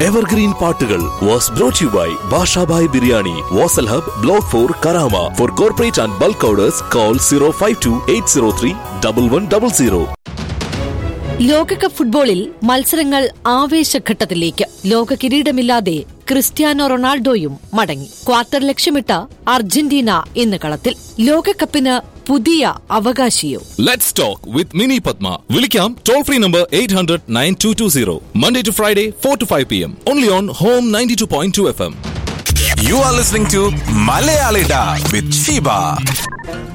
Evergreen പാട്ടുകൾ was brought you by Bashabhai biryani Vasal hub block four Karama for corporate and bulk orders call zero five two eight zero three double one double zero ലോകകപ്പ് ഫുട്ബോളിൽ മത്സരങ്ങൾ ആവേശഘട്ടത്തിലേക്ക് ലോക കിരീടമില്ലാതെ Cristiano റൊണാൾഡോയും മടങ്ങി quarter ലക്ഷ്യമിട്ട Argentina ഇന്ന് കളത്തിൽ ലോകകപ്പിന് പുതിയ അവകാശിയും Let's talk with Mini Padma. Vilikam toll free number 800 9220. Monday to Friday, 4 to 5 p.m. Only on Home 92.2 FM. You are listening to Malayalida with Sheba.